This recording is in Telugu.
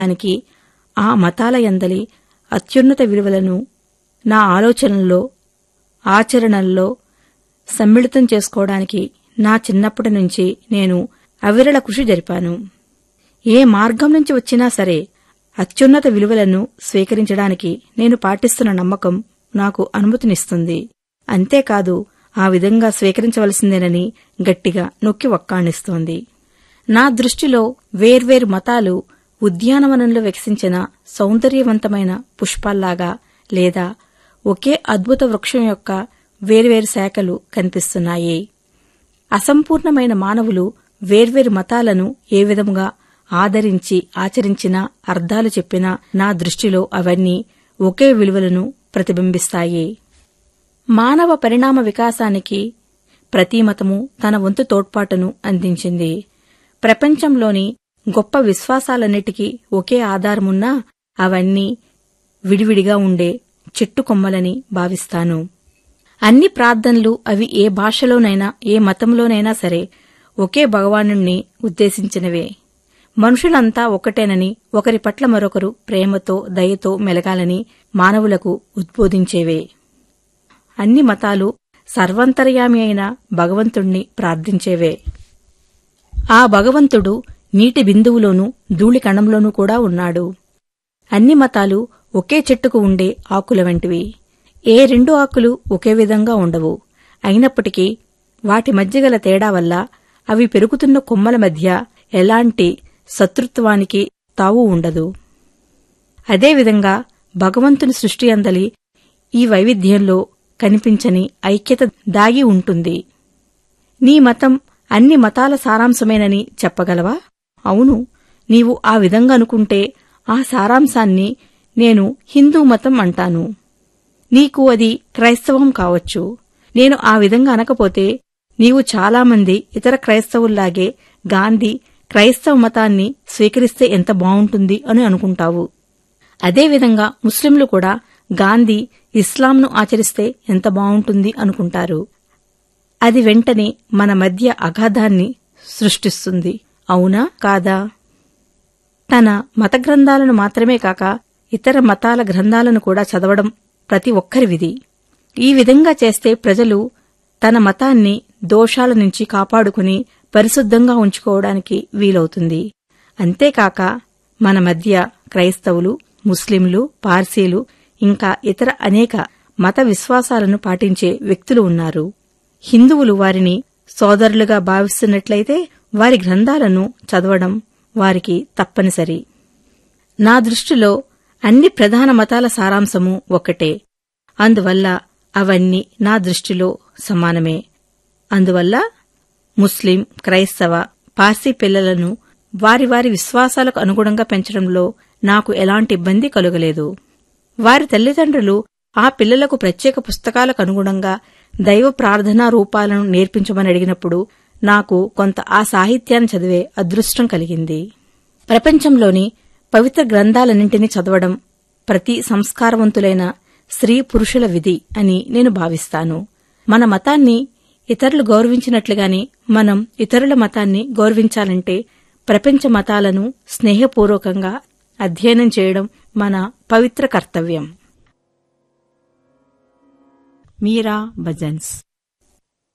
దానికి ఆ మతాల యందలి అత్యున్నత విలువలను నా ఆలోచనల్లో ఆచరణల్లో సమ్మిళితం చేసుకోవడానికి నా చిన్నప్పటి నుంచి నేను అవిరళ కృషి జరిపాను ఏ మార్గం నుంచి వచ్చినా సరే అత్యున్నత విలువలను స్వీకరించడానికి నేను పాటిస్తున్న నమ్మకం నాకు అనుమతినిస్తుంది అంతేకాదు ఆ విధంగా స్వీకరించవలసిందేనని గట్టిగా నొక్కి వక్కాణిస్తోంది నా దృష్టిలో వేర్వేరు మతాలు ఉద్యానవనంలో వికసించిన సౌందర్యవంతమైన పుష్పాల్లాగా లేదా ఒకే అద్భుత వృక్షం యొక్క వేర్వేరు శాఖలు కనిపిస్తున్నాయి అసంపూర్ణమైన మానవులు వేర్వేరు మతాలను ఏ విధముగా ఆదరించి ఆచరించినా అర్థాలు చెప్పినా నా దృష్టిలో అవన్నీ ఒకే విలువలను ప్రతిబింబిస్తాయి మానవ పరిణామ వికాసానికి ప్రతి మతము తన వంతు తోడ్పాటును అందించింది ప్రపంచంలోని గొప్ప విశ్వాసాలన్నిటికీ ఒకే ఆధారమున్నా అవన్నీ విడివిడిగా ఉండే చెట్టు కొమ్మలని భావిస్తాను అన్ని ప్రార్థనలు అవి ఏ భాషలోనైనా ఏ మతంలోనైనా సరే ఒకే భగవానుణ్ణి ఉద్దేశించినవే మనుషులంతా ఒక్కటేనని ఒకరి పట్ల మరొకరు ప్రేమతో దయతో మెలగాలని మానవులకు ఉద్బోధించేవే అన్ని మతాలు సర్వంతర్యామి అయిన భగవంతుణ్ణి ప్రార్థించేవే ఆ భగవంతుడు నీటి బిందువులోనూ ధూళి కణంలోనూ కూడా ఉన్నాడు అన్ని మతాలు ఒకే చెట్టుకు ఉండే ఆకుల వంటివి ఏ రెండు ఆకులు ఒకే విధంగా ఉండవు అయినప్పటికీ వాటి మధ్య గల తేడా వల్ల అవి పెరుగుతున్న కొమ్మల మధ్య ఎలాంటి శత్రుత్వానికి తావు ఉండదు అదేవిధంగా భగవంతుని సృష్టి అందలి ఈ వైవిధ్యంలో కనిపించని ఐక్యత దాగి ఉంటుంది నీ మతం అన్ని మతాల సారాంశమేనని చెప్పగలవా అవును నీవు ఆ విధంగా అనుకుంటే ఆ సారాంశాన్ని నేను హిందూ మతం అంటాను నీకు అది క్రైస్తవం కావచ్చు నేను ఆ విధంగా అనకపోతే నీవు చాలామంది ఇతర క్రైస్తవుల్లాగే గాంధీ క్రైస్తవ మతాన్ని స్వీకరిస్తే ఎంత బావుంటుంది అని అనుకుంటావు అదేవిధంగా ముస్లింలు కూడా గాంధీ ఇస్లాంను ఆచరిస్తే ఎంత బావుంటుంది అనుకుంటారు అది వెంటనే మన మధ్య అగాధాన్ని సృష్టిస్తుంది అవునా కాదా తన మత గ్రంథాలను మాత్రమే కాక ఇతర మతాల గ్రంథాలను కూడా చదవడం ప్రతి ఒక్కరి విధి ఈ విధంగా చేస్తే ప్రజలు తన మతాన్ని దోషాల నుంచి కాపాడుకుని పరిశుద్ధంగా ఉంచుకోవడానికి వీలవుతుంది అంతేకాక మన మధ్య క్రైస్తవులు ముస్లింలు పార్సీలు ఇంకా ఇతర అనేక మత విశ్వాసాలను పాటించే వ్యక్తులు ఉన్నారు హిందువులు వారిని సోదరులుగా భావిస్తున్నట్లయితే వారి గ్రంథాలను చదవడం వారికి తప్పనిసరి నా దృష్టిలో అన్ని ప్రధాన మతాల సారాంశము ఒక్కటే అందువల్ల అవన్నీ నా దృష్టిలో సమానమే అందువల్ల ముస్లిం క్రైస్తవ పార్సీ పిల్లలను వారి వారి విశ్వాసాలకు అనుగుణంగా పెంచడంలో నాకు ఎలాంటి ఇబ్బంది కలుగలేదు వారి తల్లిదండ్రులు ఆ పిల్లలకు ప్రత్యేక పుస్తకాలకు అనుగుణంగా దైవ ప్రార్థనా రూపాలను నేర్పించమని అడిగినప్పుడు నాకు కొంత ఆ సాహిత్యాన్ని చదివే అదృష్టం కలిగింది ప్రపంచంలోని పవిత్ర గ్రంథాలన్నింటినీ చదవడం ప్రతి సంస్కారవంతులైన స్త్రీ పురుషుల విధి అని నేను భావిస్తాను మన మతాన్ని ఇతరులు గౌరవించినట్లుగానే మనం ఇతరుల మతాన్ని గౌరవించాలంటే ప్రపంచ మతాలను స్నేహపూర్వకంగా అధ్యయనం చేయడం మన పవిత్ర కర్తవ్యం మీరా భజన్స్